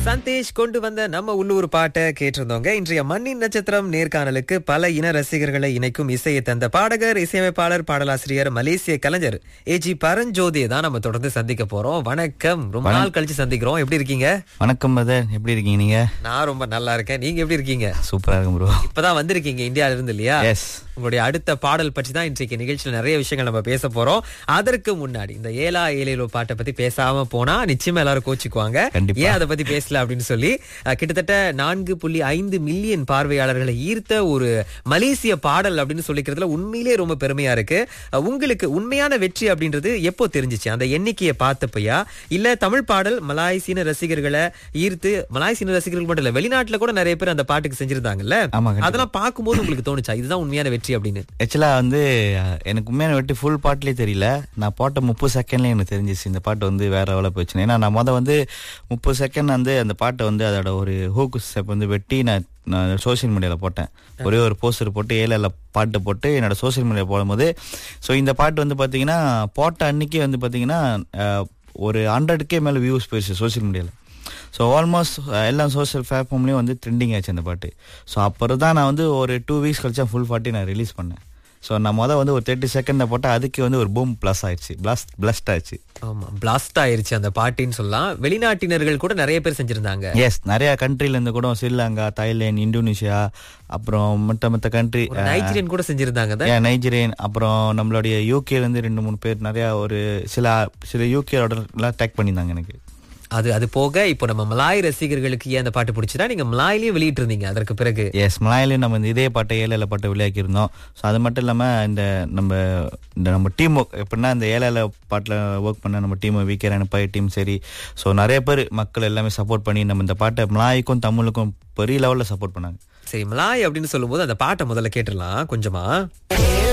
சந்தேஷ் கொண்டு வந்த நம்ம உள்ளூர் பாட்டை கேட்டிருந்தோங்க இன்றைய மண்ணின் நட்சத்திரம் நேர்காணலுக்கு பல இன ரசிகர்களை இணைக்கும் இசையை தந்த பாடகர் இசையமைப்பாளர் பாடலாசிரியர் மலேசிய கலைஞர் ஏஜி பரஞ்சோதியை தான் நம்ம தொடர்ந்து சந்திக்க போறோம் வணக்கம் ரொம்ப நாள் கழிச்சு சந்திக்கிறோம் எப்படி இருக்கீங்க வணக்கம் பிரதர் எப்படி இருக்கீங்க நீங்க நான் ரொம்ப நல்லா இருக்கேன் நீங்க எப்படி இருக்கீங்க சூப்பரா இருக்கும் ப்ரோ இப்பதான் வந்திருக்கீங்க இந்தியால இருந்து இல்லையா எஸ் உங்களுடைய அடுத்த பாடல் பற்றி தான் இன்றைக்கு நிகழ்ச்சியில் நிறைய விஷயங்கள் நம்ம பேச போறோம் அதற்கு முன்னாடி இந்த ஏலா ஏலேலோ பாட்டை பத்தி பேசாம போனா நிச்சயமா எல்லாரும் கோச்சிக்குவாங்க கண்டிப்பா. ஏன் அதை பத்தி பேசல அப்படின்னு சொல்லி அஹ், கிட்டத்தட்ட நான்கு புள்ளி ஐந்து மில்லியன் பார்வையாளர்களை ஈர்த்த ஒரு மலேசிய பாடல் அப்படின்னு சொல்லிக்கிறதுல உண்மையிலேயே ரொம்ப பெருமையா இருக்கு அஹ், உங்களுக்கு உண்மையான வெற்றி அப்படின்றது எப்போ தெரிஞ்சுச்சு அந்த எண்ணிக்கையை பார்த்தப்பையா இல்ல தமிழ் பாடல் மலாய்சீன ரசிகர்களை ஈர்த்து மலாய்சீன ரசிகர்கள் மட்டும் இல்ல வெளிநாட்டுல கூட நிறைய பேர் அந்த பாட்டுக்கு செஞ்சிருந்தாங்கல்ல ஆமா, கண்டிப்பா. அதெல்லாம் பார்க்கும்போது உங்களுக்கு தோணுச்சா இதுதான் உண்மையான வெற்றி அப்படின்னு ஆக்சுவலா வந்து அஹ், எனக்கு உண்மையான வெட்டி ஃபுல் பாட்டுலேயே தெரியல நான் போட்ட முப்பது செகண்ட்லேயே எனக்கு தெரிஞ்சிச்சு இந்த பாட்டு வந்து வேற எவ்வளோ போச்சுன்னு ஏன்னா நான் மொதல் வந்து முப்பது செகண்ட் வந்து அந்த பாட்டை வந்து அதோட ஒரு ஹூக்கு ஸ்டெப் வந்து வெட்டி நான் நான் சோஷியல் மீடியாவில் போட்டேன் ஒரே ஒரு போஸ்டர் போட்டு ஏழு பாட்டு போட்டு என்னோட சோஷியல் மீடியா போடும்போது ஸோ இந்த பாட்டு வந்து பார்த்தீங்கன்னா போட்ட அன்னைக்கே வந்து பார்த்தீங்கன்னா அஹ், ஒரு ஹண்ட்ரடுக்கே மேலே வியூஸ் போயிடுச்சு சோஷியல் மீடியாவில் ஸோ ஆல்மோஸ்ட் எல்லா சோஷியல் பிளாட்ஃபார்ம்லேயும் வந்து ட்ரெண்டிங் ஆச்சு அந்த பாட்டு ஸோ அப்புறம் தான் நான் வந்து ஒரு டூ வீக்ஸ் கழிச்சா ஃபுல் பாட்டி நான் ரிலீஸ் பண்ணேன் ஸோ நான் மொதல் வந்து ஒரு தேர்ட்டி செகண்டில் போட்டால் அதுக்கு வந்து ஒரு பூம் ப்ளஸ் ஆயிடுச்சு பிளாஸ்ட் பிளஸ்ட் ஆயிடுச்சு ஆமா பிளாஸ்ட் ஆயிருச்சு அந்த பாட்டின்னு சொல்லலாம் வெளிநாட்டினர்கள் கூட நிறைய பேர் செஞ்சிருந்தாங்க எஸ் நிறைய கண்ட்ரிலேருந்து கூட ஸ்ரீலங்கா தாய்லாந்து இந்தோனேஷியா அப்புறம் மற்ற மற்ற கண்ட்ரி ஒரு நைஜீரியன் கூட செஞ்சிருந்தாங்க அத. நைஜீரியன் அப்புறம் நம்மளுடைய யூகேலேருந்து ரெண்டு மூணு பேர் நிறையா ஒரு சில சில யூகேயோட டேக் பண்ணியிருந்தாங்க எனக்கு அது அது போக இப்போ நம்ம மலாய் ரசிகர்களுக்கு ஏன் அந்த பாட்டு பிடிச்சதா நீங்க மலாயிலயும் வெளியிட்டு இருந்தீங்க அதற்கு பிறகு எஸ் மலாயிலையும் நம்ம இந்த இதே பாட்டை ஏழையில பாட்டை விளையாக்கி இருந்தோம் ஸோ அது மட்டும் இல்லாமல் இந்த நம்ம இந்த நம்ம டீம் ஒர்க் எப்படின்னா இந்த ஏழையில பாட்டில் ஒர்க் பண்ண நம்ம டீம் விற்கிறேன் பை டீம் சரி ஸோ நிறைய பேர் மக்கள் எல்லாமே சப்போர்ட் பண்ணி நம்ம இந்த பாட்டை மலாய்க்கும் தமிழுக்கும் பெரிய லெவலில் சப்போர்ட் பண்ணாங்க சரி மலாய் அப்படின்னு சொல்லும்போது அந்த பாட்டை முதல்ல கேட்டுடலாம் கொஞ்சமா